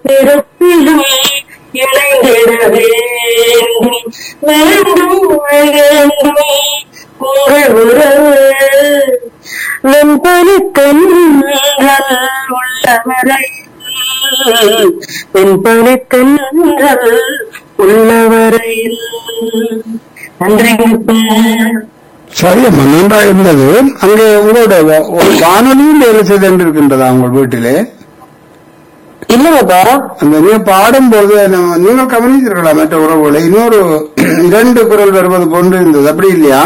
பிறப்பிலும் இணைந்திட வேண்டும் வேண்டும் வேண்டும் உங்கள் உறவு வெண்பனி தென்றல் உள்ளவரை வெண்பனி தென்றல் உள்ளவரையில் நன்றிங்க சரியம்மா நன்றாக இருந்தது அங்கே உங்களோட வ- ஒரு வானொலியும் வேலை செய்து இருக்கின்றதா உங்கள் வீட்டிலே இல்லைங்கப்பா அந்த நீங்க பாடும்போது நம்ம- நீங்கள் கவனித்தீர்களா மற்ற உறவுகளை இன்னொரு இரண்டு குரல் வருவது போன்று இருந்தது அப்படி இல்லையா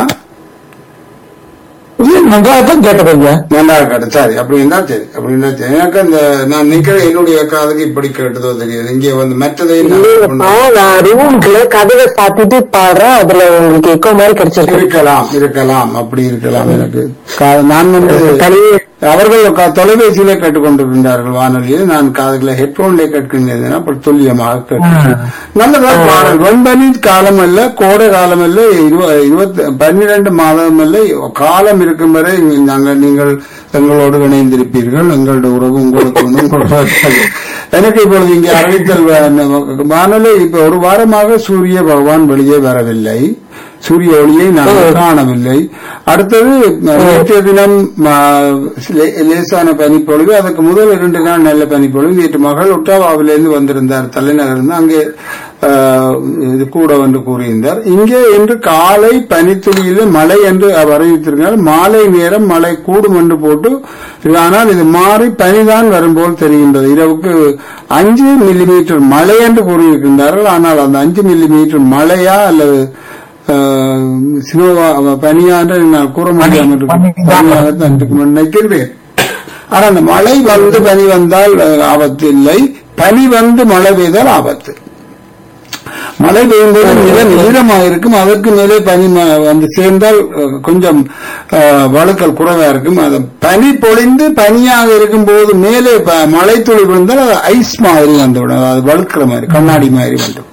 நன்றாகத்தான் கேட்டதுங்க நல்லா இருக்கட்டும் சரி அப்படி இருந்தா சரி அப்படி இருந்தா சரி எனக்கு அந்த நான் நிக்கிற என்னுடைய காதுக்கு இப்படி கேட்டதோ தெரியாது இங்கே வந்து மற்றதை நான் இல்லைங்கப்பா நான் ரூமுக்குள்ள கதவை சாத்திட்டு பாடுறேன் அதுல உங்களுக்கு எக்கோ மாதிரி கிடைச்சிருக்கு இருக்கலாம் இருக்கலாம் அப்படி இருக்கலாம் எனக்கு கா- நான் வந்து தனியே அவர்கள் க- தொலைபேசியிலே கேட்டுக்கொண்டிருக்கின்றார்கள் வானொலியில் நான் காதுகளை ஹெட்போன்ல கேட்கின்றேன் அப்படி துல்லியமாக கேட்கிறேன் நல்லதாக பாடல் வெண்பனி காலம் அல்ல கோடை காலம் அல்ல இருவ- இருபத்தி பன்னிரண்டு மாதம் அல்ல காலம் இருக்கும் வரை நாங்கள் நீங்கள் எங்களோடு இணைந்திருப்பீர்கள் எங்களுடைய உறவு உங்களுக்கு ஒன்றும் குறைவாகாது. எனக்கு இப்பொழுது இங்கே அறிவித்தல் வ- வானொலி இப்ப ஒரு வாரமாக சூரிய பகவான் வெளியே வரவில்லை சூரிய ஒளியை நாங்கள் காணவில்லை அடுத்தது நேற்றைய தினம் ஆ, லே- லேசான பனிப்பொழிவு அதுக்கு முதல் இரண்டு நாள் நல்ல பனிப்பொழிவு நேற்று மகள் ஒட்டாவாவிலிருந்து வந்திருந்தார் தலைநகர்ந்து அங்கே ஆ, இது கூட வந்து கூறியிருந்தார் இங்கே இன்று காலை பனித்துளியில் மழை என்று அவர் அறிவித்திருக்கிறார் மாலை நேரம் மழை கூடும் என்று போட்டு ஆனால் இது மாறி பனிதான் வரும்போல் தெரிகின்றது இரவுக்கு அஞ்சு மில்லிமீட்டர் மழை என்று கூறியிருக்கின்றார்கள் ஆனால் அந்த அஞ்சு மில்லிமீட்டர் மழையா அல்லது சினோவா பனியாண்டு நான் கூற முடியாமல் இருக்கு. பனியாகத்தான் இருக்கும் என்று நினைக்கின்றேன் ஆனா அந்த மழை வந்து பனி வந்தால் அஹ், ஆபத்து இல்லை பனி வந்து மழை பெய்தால் ஆபத்து மழை பெய்யும்போது நிலம் ஈரமாக இருக்கும் அதற்கு மேலே பனி ம- வந்து சேர்ந்தால் அஹ், கொஞ்சம் அஹ், வழுக்கல் குறைவா இருக்கும் அது பனி பொழிந்து பனியாக இருக்கும் போது மேலே ப- மழை துளி விழுந்தால் அது ஐஸ் மாதிரி வந்துவிடும் அது வழுக்கிற மாதிரி கண்ணாடி மாதிரி வந்துடும்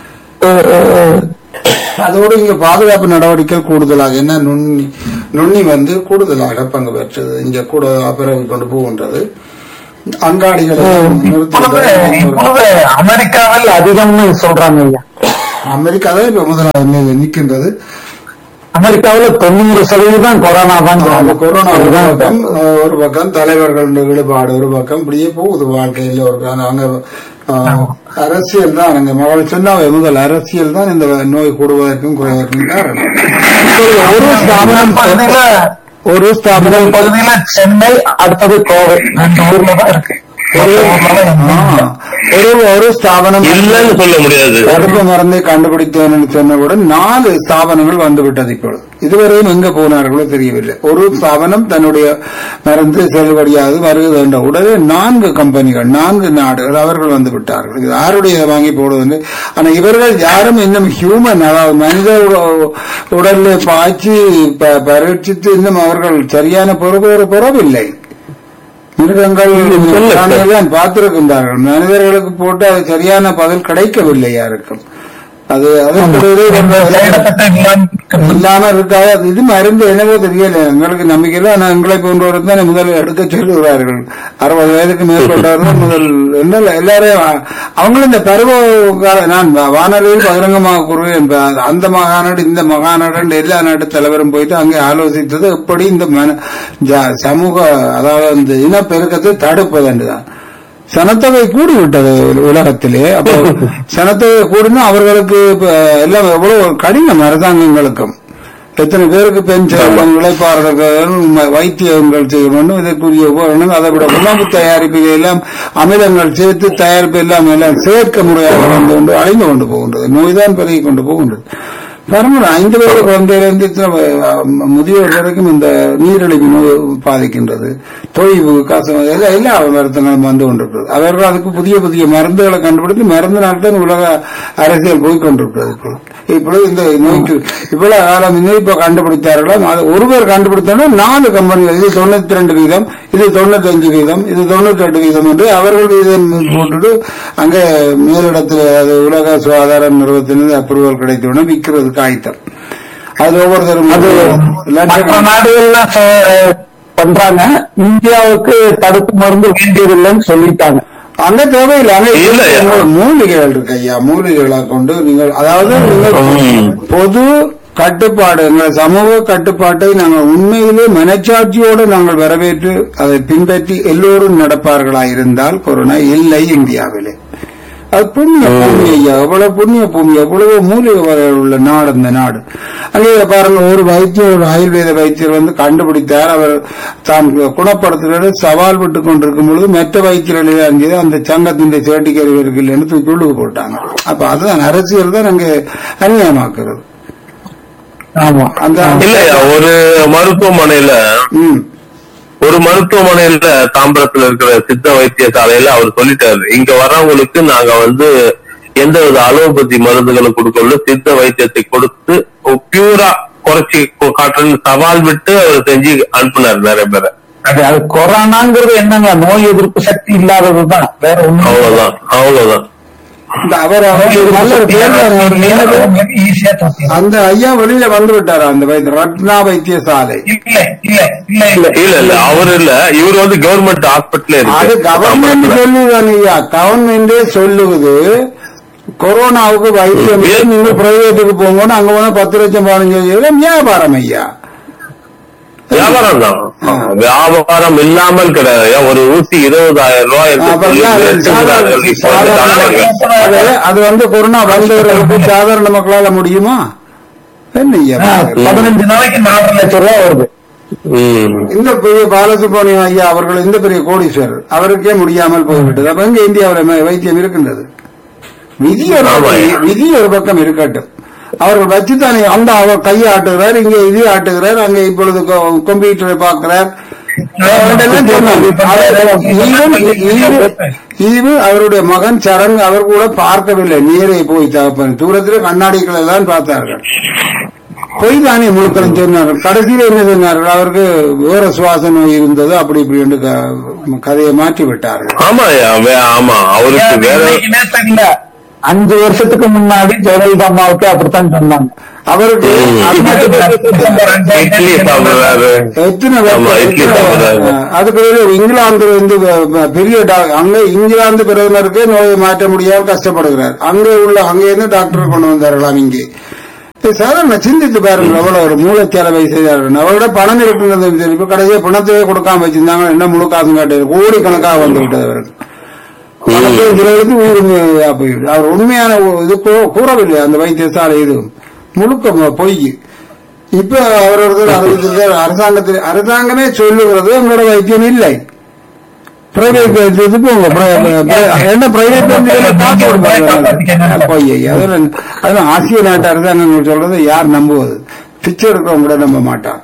அதோடு இங்க பாதுகாப்பு நடவடிக்கை கூடுதலாக என்ன நுண்ணி நுண்ணி வந்து கூடுதலாக பங்கு பெற்றது இங்க கூட பிறகு கொண்டு போகின்றது அங்காடிகளை நிறுத்துகிறது. அமெரிக்காவில் அதிகம்னு சொல்றாங்க ஐயா அமெரிக்கா தான் இப்ப முதலாவது நிலையில் நிற்கின்றது அமெரிக்காவில் தொண்ணூறு சதவீதம் கொரோனா தான் அந்த கொரோனா ஒரு பக்கம் அஹ், ஒரு பக்கம் தலைவர்கள் ஈடுபாடு ஒரு பக்கம் இப்படியே போகுது வாழ்க்கையில் ஒரு பக்கம். அங்க அஹ், அரசியல் தான் அங்க மகள் சொன்னாவே முதல் அரசியல் தான் இந்த நோய் கூடுவதற்கும் குறைவதற்கும் காரணம் ஒரு ஸ்தாபனம் ஒரு ஸ்தாபனம் பகுதியில சென்னை அடுத்தது கோவை ரெண்டு ஊர்ல தான் இருக்கு ஒரு ஆ, ஒரு ஒரு ஸ்தாபனம் இல்லன்னு சொல்ல முடியாது தடுப்பு மருந்தை கண்டுபிடித்தேன் சொன்னவுடன் நாலு ஸ்தாபனங்கள் வந்துவிட்டது இப்பொழுது இதுவரையும் எங்க போனார்களோ தெரியவில்லை ஒரு ஸ்தாபனம் தன்னுடைய மருந்து செல்லுபடியாது வருகிறது என்ற உடனே நான்கு கம்பெனிகள் நான்கு நாடுகள் அவர்கள் வந்து விட்டார்கள் இது யாருடைய வாங்கி போடுவது ஆனா இவர்கள் யாரும் இன்னும் ஹியூமன் அதாவது மனித உ- உடல்ல பாய்ச்சி ப- பரீட்சித்து இன்னும் அவர்கள் சரியான பொறுப்பு பெறவில்லை மிருகங்கள் தான் பார்த்திருக்கின்றார்கள் மனிதர்களுக்கு போட்டு அது சரியான பதில் கிடைக்கவில்லை யாருக்கும் அது அது இல்லாம இருக்காது அது இது மருந்து என்னவோ தெரியல எங்களுக்கு நம்பிக்கை இல்லை ஆனா எங்களை போன்றவர்கள் தான் முதல் எடுக்க சொல்லுகிறார்கள் அறுபது வயதுக்கு மேற்கொண்டவர்கள் முதல் என்ன எல்லாரையும் அவங்களும் இந்த பருவ கால நான் வா- வானொலியில் பகிரங்கமாக கூறுவேன் இப்ப அந்த மகாநாடு இந்த மகாநாடு எல்லா நாட்டு தலைவரும் போயிட்டு அங்கே ஆலோசித்தது எப்படி இந்த மன ஜ- சமூக அதாவது இந்த இனப்பெருக்கத்தை தடுப்பது என்றுதான் சனத்தொகை கூடி விட்டது உலகத்திலே அப்போ சனத்தொகை கூடினா அவர்களுக்கு இப்ப எல்லாம் எவ்வளவு கடினம் அரசாங்கங்களுக்கும் எத்தனை பேருக்கு பென்ஷன் இழைப்பாளர்கள் ம- வைத்தியங்கள் செய்ய வேண்டும் இதற்குரிய உபகரணங்கள் அதை விட உணவு தயாரிப்பு எல்லாம் அமிலங்கள் சேர்த்து தயாரிப்பு எல்லாம் எல்லாம் சேர்க்க முறையாக வந்து கொண்டு அழிந்து கொண்டு போகின்றது நோய்தான் பெருகி கொண்டு போகின்றது பரவாயில்ல ஐந்து வயது குழந்தையிலிருந்து இத்தனை வ- முதியோர் வரைக்கும் இந்த நீரிழிவு நோய் பாதிக்கின்றது தொய்வு காசம் எல்லாம் எல்லா மருத்துவங்களும் வந்து கொண்டிருக்கிறது அவர்கள் அதுக்கு புதிய புதிய மருந்துகளை கண்டுபிடித்து மருந்து நாட்கள் உலக அரசியல் போய் கொண்டிருக்கிறது இப்பொழுது. இப்பொழுது இந்த நோய்க்கு இவ்வளவு காலம் இன்னும் இப்ப கண்டுபிடித்தார்களாம் அது ஒருவர் கண்டுபிடித்தாலும் நாலு கம்பெனிகள் இது தொண்ணூத்தி ரெண்டு வீதம் இது தொண்ணூத்தி அஞ்சு வீதம் இது தொண்ணூத்தி எட்டு வீதம் என்று அவர்கள் வீதம் போட்டுட்டு அங்கே மேலிடத்தில் அது உலக சுகாதார நிறுவனத்திலிருந்து அப்ரூவல் கிடைத்தவுடன் விற்கிறது காய்த்தல் அது ஒவ்வொருத்தரும் அது மற்ற நாடுகள்ல பண்றாங்க இந்தியாவுக்கு தடுப்பு மருந்து வேண்டியதில்லைன்னு சொல்லிட்டாங்க அங்க தேவையில்லை அங்க இல்ல. உங்களுக்கு மூலிகைகள் இருக்கு ஐயா மூலிகைகளை கொண்டு நீங்கள் அதாவது நீங்கள் ம். பொது கட்டுப்பாடு எங்கள் சமூக கட்டுப்பாட்டை நாங்கள் உண்மையிலே மனச்சாட்சியோடு நாங்கள் வரவேற்று அதை பின்பற்றி எல்லோரும் நடப்பார்களா இருந்தால் கொரோனா இல்லை இந்தியாவிலே அது புண்ணிய பூமி ஐயா எவ்வளவு புண்ணிய பூமி எவ்வளவு மூலிகை வகைகள் உள்ள நாடு இந்த நாடு அங்கே பாருங்க ஒரு வைத்தியர் ஒரு ஆயுர்வேத வைத்தியர் வந்து கண்டுபிடித்தார் அவர் தான் குணப்படுத்துகிறது சவால் விட்டு கொண்டிருக்கும் பொழுது மற்ற வைத்தியர்கள் அங்கே அந்த சங்கத்தின் சேட்டிக்கறி இருக்குல்லன்னு தூக்கி உள்ளுக்கு போட்டாங்க அப்ப அதுதான் அரசியல் தான் அங்கே அநியாயமாக்குறது ஆமா அந்த இல்லையா ஒரு மருத்துவமனையில ம் ஒரு மருத்துவமனையில தாம்பரத்துல இருக்கிற சித்த வைத்தியசாலையில அவர் சொல்லிட்டாரு இங்க வர்றவங்களுக்கு நாங்க வந்து எந்த வித அலோபதி மருந்துகளும் கொடுக்கல சித்த வைத்தியத்தை கொடுத்து பியூரா குறைச்சி காட்டுறன்னு சவால் விட்டு அவர் செஞ்சு அனுப்புனாரு நிறைய பேரை அது அது கொரோனாங்கிறது என்னங்க நோய் எதிர்ப்பு சக்தி இல்லாததுதான் வேற ஒண்ணும் அவ்வளவுதான் அவ்வளவுதான் இந்த அவர் அவர் நல்ல ஒரு பேர் தான் அவர் நேரு. ஈஸியா தப்பிடலாம். அந்த ஐயா வெளியில வந்து விட்டாரா அந்த வைத்திய ரத்னா வைத்தியசாலை இல்ல இல்ல இல்ல இல்ல இல்ல இல்ல அவர் இல்ல இவர் வந்து கவர்மெண்ட் ஹாஸ்பிட்டல் அது இருக்கு கவர்மெண்ட் தாம்பரத்துல. சொல்லுதான் ஐயா கவர்மெண்டே சொல்லுவது கொரோனாவுக்கு வைத்தியம் இல்லை, நீங்க பிரைவேட்டுக்கு போங்கன்னு அங்க போனா பத்து லட்சம் பதினஞ்சு லட்சம் வியாபாரம் ஐயா வியாபாரம் தான் வியாபாரம் இல்லாமல் கிடையாது ஒரு ஊசி இருபதாயிரம் ரூபாய் இருக்கு. அப்ப ஐயா, அது சாதாரண- இப்போ வந்து தாம்பரம். அது அது வந்து கொரோனா வந்தவர்களுக்கு சாதாரண மக்களால முடியுமா என்ன ஐயா ஆ, பதினஞ்சு நாளைக்கு நாலரை லட்சம் ரூபாய் வருது ம். இந்த பெரிய பாலசுப்ரமணியம் ஐயா அவர்கள் இந்த பெரிய கோடீஸ்வரர் அவருக்கே முடியாமல் போய்விட்டது அப்ப எங்க இந்தியாவில் வைத்தியம் இருக்கின்றது விதி ஒரு ஆமா. பக்கம் விதி ஒரு பக்கம் இருக்கட்டும் அவர்கள் வச்சுத்தானே அந்த அவர் கையை ஆட்டுகிறார் இங்க இது ஆட்டுகிறார் அங்க இப்பொழுது கொ- கம்ப்யூட்டரை பார்க்கிறார் அதெல்லாம் சொன்னாங்க. அவர் ஈவன் ஈவன் ஈவன் அவருடைய மகன் சரண் அவர் கூட பார்க்கவில்லை நேரே போய் தகப்பன் தூரத்தில் கண்ணாடிகள் எல்லாம் பார்த்தார்கள் பொய் தானே முழுக்களும் சொன்னார்கள் கடைசியில் என்ன சொன்னார்கள் அவருக்கு வேற சுவாச நோய் இருந்தது அப்படி இப்படி என்று க- கதையை மாற்றி விட்டார்கள் ஆமா ஐயா, வே- ஆமா அவருக்கு வேற இன்னைக்கு நேத்து இல்ல அஞ்சு வருஷத்துக்கு முன்னாடி ஜெயலலிதா அம்மாவுக்கு அப்படித்தான் சொன்னாங்க அவருக்கு ம். டிசம்பர் அஞ்சாம் இட்லி தேதி சாப்பிடுறாரு எத்தனை ஆமா, இட்லி வருஷம் சாப்பிடுறாரு. அதுக்கு பிறகு இங்கிலாந்து வந்து வ- பெரிய டா- அங்க இங்கிலாந்து பிரதமருக்கு நோயை மாற்ற முடியாமல் கஷ்டப்படுகிறார் அங்கே உள்ள அங்கே இருந்து டாக்டர் கொண்டு வந்தார்களாம் இங்கே இது சாதாரண சிந்தித்து பாருங்க எவ்வளவு ஒரு மூளைச்சலவை செய்தார்கள் அவரோட பணம் இருக்குன்றது இப்ப கடைசியா பணத்தையே கொடுக்காம வச்சிருந்தாங்க என்ன முழு காசும் காட்டு கோடிக்கணக்காக வந்து விட்டது அவருக்கு பணத்தையும் சிலருக்கு உயிர் போயிடுது அவர் உண்மையான ஒ- இது கூ- கூறவில்லை அந்த வைத்தியசாலை இது முழுக்க ம- பொய் இப்ப அவர் ஒருத்தர் அறிவித்திருக்கார் அரசாங்கத்தில் அரசாங்கமே சொல்லுகிறது உங்களோட வைத்தியம் இல்லை பிரைவேட் வைத்தியத்துக்கு போங்க pri- pri- என்ன பிரைவேட் காசு கொடுப்பாங்க பொய் ஐயா. அதெல்லாம் அதெல்லாம் ஆசிய நாட்டு அரசாங்கம் சொல்றது யார் நம்புவது பிச்சை எடுக்கிறவங்க கூட நம்ப மாட்டான்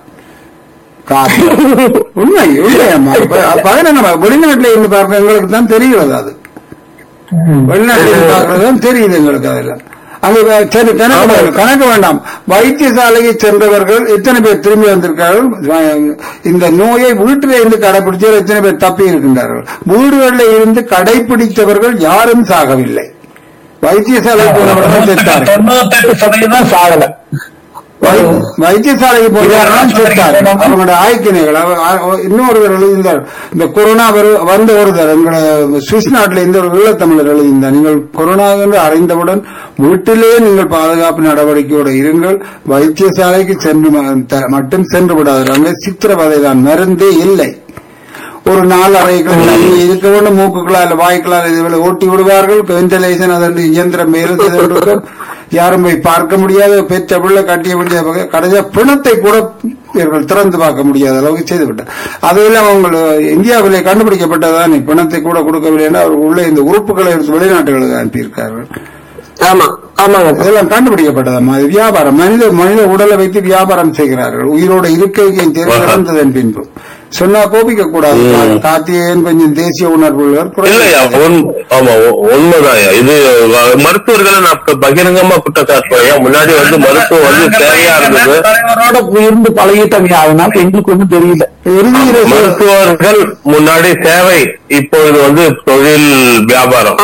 காசு உண்மை உண்மையம்மா பதினெண்ணா வெளிநாட்டுல இருந்து பார்க்க எங்களுக்கு தான் தெரிகிறது அது வெளிநாட்டுல இருந்து பார்க்கறது தான் தெரியுது எங்களுக்கு அதெல்லாம் அங்க வே- சரி கணக்கு வேண்டாம், கணக்கு வேண்டாம் வைத்தியசாலைக்கு சென்றவர்கள் எத்தனை பேர் திரும்பி வந்திருக்கார்கள் வ- இந்த நோயை வீட்டிலே இருந்து கடைபிடிச்சவர் எத்தனை பேர் தப்பி இருக்கின்றார்கள் வீடுகளில் இருந்து கடைபிடித்தவர்கள் யாரும் சாகவில்லை வைத்தியசாலை போனவர்கள் செத்தார்கள் தொண்ணூத்தெட்டு சதவீதம் சாகல வை- வைத்தியசாலைக்கு போயிருக்காங்க செத்தார் அவங்களோட ஆய்க்கினைகள் அவ- அவ- இன்னொருவர் எழுதியிருந்தார் இந்த கொரோனா வரு- வந்த ஒருத்தர் எங்களோட சுவிஸ் நாட்டில் இந்த ஒரு ஈழத்தமிழர் எழுதியிருந்தார் நீங்கள் கொரோனா என்று அறிந்தவுடன் வீட்டிலேயே நீங்கள் பாதுகாப்பு நடவடிக்கையோடு இருங்கள் வைத்தியசாலைக்கு சென்று ம- த- மட்டும் சென்று விடாதீர்கள் அங்கே சித்திரவதை தான் மருந்தே இல்லை ஒரு நாள் அறைகள் தண்ணி இருக்க வேண்டும் மூக்குகளால் வாய்க்களால் இதுகளை ஓட்டி விடுவார்கள் வென்டிலேஷன் அதற்கு இயந்திரம் மேலே செய்திருக்கும் யாரும் போய் பார்க்க முடியாத பெற்ற பிள்ளை கட்டிய வேண்டிய வகை கடைசியா பிணத்தை கூட இவர்கள் திறந்து பார்க்க முடியாத அளவுக்கு செய்துவிட்டார் அதையெல்லாம் அவங்க இந்தியாவிலே கண்டுபிடிக்கப்பட்டதானே பிணத்தை கூட கொடுக்கவில்லை என்று அவர் உள்ள இந்த உறுப்புகளை எடுத்து வெளிநாட்டுகளுக்கு அனுப்பியிருக்கார்கள் ஆமா ஆமாங்க அதெல்லாம் கண்டுபிடிக்கப்பட்டதாம் அது வியாபாரம் மனித மனித உடலை வைத்து வியாபாரம் செய்கிறார்கள் உயிரோட இருக்கையும் இறந்ததன் பின்பு சொன்னா கோபிக்க கூடாது கார்த்திகேயன் கொஞ்சம் தேசிய உணர்வு உள்ளவர் இல்லையா உண்- ஆமா உ- உண்மைதான்யா இது அஹ், மருத்துவர்களை நான் இப்ப பகிரங்கமா குற்றச்சாட்டுவேன் முன்னாடி வந்து மருத்துவம் வந்து தேவையா இருந்தது தலைவரோட இருந்து பழகிட்டவங்க அதனால எங்களுக்கு ஒண்ணும் தெரியல இறுதியில மருத்துவர்கள் முன்னாடி சேவை இப்பொழுது வந்து தொழில் வியாபாரம்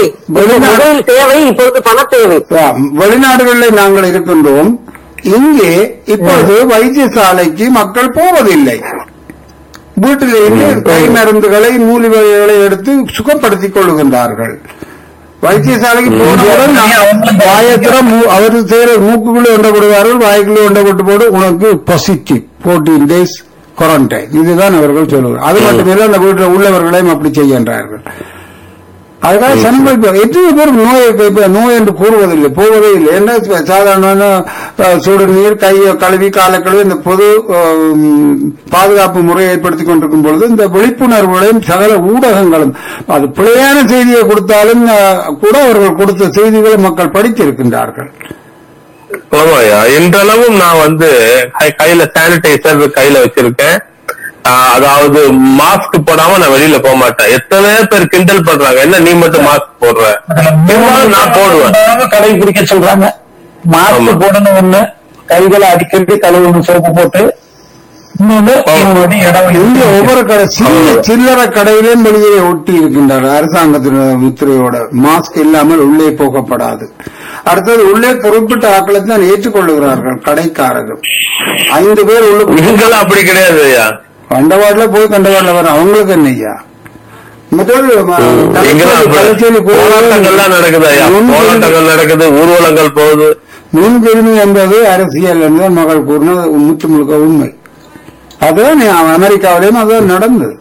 முதல் தேவை இப்பொழுது பண தேவை வெளிநாடுகளில் நாங்கள் இருக்கின்றோம் இங்கே இப்பொழுது வைத்தியசாலைக்கு மக்கள் போவதில்லை வீட்டிலிருந்து கை மருந்துகளை மூலிகைகளை எடுத்து சுகப்படுத்திக் கொள்கின்றார்கள் வைத்தியசாலைக்கு போனவுடன் வாயத்திரம் அவர் செய்யற மூக்குக்குள்ளே ஒன்றை கொடுவார்கள் வாய்க்குள்ளே ஒன்றை கொண்டு போடு உனக்கு பாசிட்டிவ் போர்டீன் டேஸ் குவாரண்டைன் இதுதான் அவர்கள் சொல்லுவார்கள் அது மட்டுமில்லை அந்த வீட்டில் உள்ளவர்களையும் அப்படி செய்கின்றார்கள் அதுக்காக சனங்கள் இப்ப எத்தனை பேர் நோயை இப்ப- இப்ப நோய் என்று கூறுவதில்லை போவதே இல்லை என்ன இப்ப சாதாரண அஹ், சுடு நீர் கையை கழுவி காலை கழுவி இந்த பொது அஹ், பாதுகாப்பு முறையை ஏற்படுத்திக் கொண்டிருக்கும் பொழுது இந்த விழிப்புணர்வுகளையும் சகல ஊடகங்களும் அது பிழையான செய்தியை கொடுத்தாலும் அஹ், கூட அவர்கள் கொடுத்த செய்திகளை மக்கள் படித்திருக்கின்றார்கள் ஆமாய்யா இன்றளவும் நான் வந்து கை- கையில சானிடைசர் கையில வச்சிருக்கேன் ஆஹ் அதாவது மாஸ்க் போடாம நான் வெளியில போக மாட்டேன் எத்தனை பேர் கிண்டல் பண்றாங்க என்ன நீ மட்டும் மாஸ்க் போடுற இருந்தாலும் நான் போடுவேன் கடைபிடிக்க சொல்றாங்க மாஸ்க் ஆமா. போடணும் ஒண்ணு கைகளை அடிக்கடி கழுவணும் சோப்பு போட்டு இன்னொன்னு உங்களுடைய இடம் இங்க ஒவ்வொரு கடை சின்ன சில்லறை கடையிலும் வெளியே ஒட்டி இருக்கின்றார் அரசாங்கத்தின் முத்திரையோட மாஸ்க் இல்லாமல் உள்ளே போகப்படாது அடுத்தது உள்ளே குறிப்பிட்ட ஆட்களை தான் ஏற்றுக்கொள்ளுகிறார்கள் கடைக்காரர்கள் ஐந்து பேர் உள்ள இங்கெல்லாம் அப்படி கிடையாது ஐயா கண்டவாடுல போய் கண்டவாடுல வர அவங்களுக்கு என்ன ஐயா மற்றொரு ம- இங்கெல்லாம் அப்படி- தலைச்சேரி போராட்டங்கள்லாம் நடக்குது ஐயா முன்கிருமி- போராட்டங்கள் நடக்குது ஊர்வலங்கள் போகுது முன்கிருமி என்பது அரசியல் என்பது மகள் கூறினது முற்று முழுக்க உண்மை அதுதான் அமெரிக்காவிலேயும் அதுதான் நடந்தது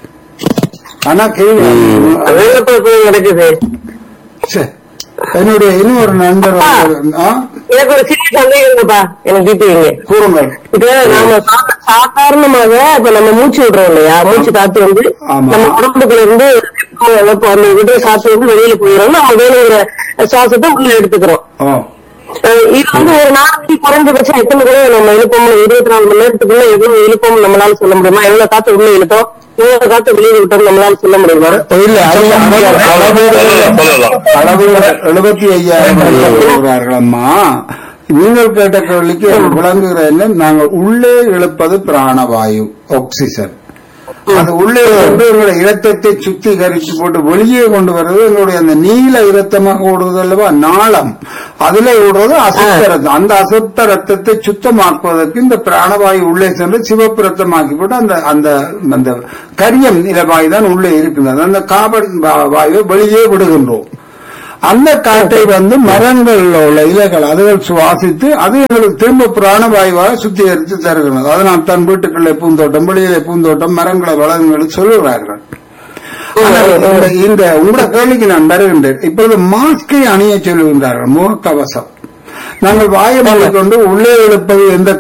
ஆனா கேள்வி நடக்குது ச்சே. என்னுடைய இன்னொரு நண்பர் வந்து- ஆ? எனக்கு ஒரு சின்ன சந்தேகங்கப்பா எனக்கு தீர்த்துவீங்க கூறுங்கள் இப்ப நாம சா- சாதாரணமாக இப்ப நம்ம மூச்சு விடுறோம் இல்லையா மூச்சு காத்து வந்து ஆமா. நம்ம உடம்புக்குள்ள இருந்து வெப்பம், வெப்பம் அந்த விடுற காத்து வந்து வெளியில போயிடும் நம்ம வேணுங்கிற சுவாசத்தை உள்ள எடுத்துக்கிறோம் ஓ அஹ் இது வந்து ஒரு நாளைக்கு குறைஞ்சபட்சம் எத்தனை தடவை நம்ம இழுப்போம் இருபத்தி நாலு மணி நேரத்துக்குள்ள எவ்வளவு இழுப்போம் நம்மளால சொல்ல முடியுமா எவ்வளவு காத்து உள்ள இழுத்தோம் எவ்வளவு காத்து வெளியே விட்டோம் நம்மளால சொல்ல முடியுமா இல்ல அது சொல்லலாம், சொல்லலாம். அளவு எழுபத்தி ஐயாயிரம் சொல்கிறார்கள் அம்மா நீங்கள் கேட்ட கேள்விக்கு எனக்கு விளங்குகிற என்ன நாங்கள் உள்ளே இழுப்பது பிராணவாயு ஆக்சிஜன் அது உள்ளே வந்து எங்களுடைய இரத்தத்தை சுத்திகரித்து போட்டு வெளியே கொண்டு வருவது எங்களுடைய அந்த நீல இரத்தமாக ஓடுவது அல்லவா நாளம் அதுல ஓடுவது அசுத்த ரத்தம் அந்த அசுத்த ரத்தத்தை சுத்தமாக்குவதற்கு இந்த பிராணவாயு உள்ளே சென்று சிவப்பு ரத்தமாக்கி போட்டு அந்த அந்த அந்த கரியம் நிலவாயு தான் உள்ளே இருக்கின்றது அந்த கார்பன் வா- வாயுவை வெளியே விடுகின்றோம் அந்த காற்றை வந்து மரங்கள்ல உள்ள இலைகள் அதுகள் சுவாசித்து அது எங்களுக்கு திரும்ப பிராணவாயுவாக சுத்திகரித்து தருகிறது அதனால் தன் வீட்டுக்குள்ளே பூந்தோட்டம் வெளியிலே பூந்தோட்டம் மரங்களை வளங்கள் சொல்லுகிறார்கள் ஆனால் இந்த- இந்த உங்களோட கேள்விக்கு நான் வருகின்றேன் இப்பொழுது மாஸ்கை அணிய சொல்லுகின்றார்கள் முகக்கவசம் நாங்கள் வாயை கொண்டு உள்ளே இழுப்பது எந்த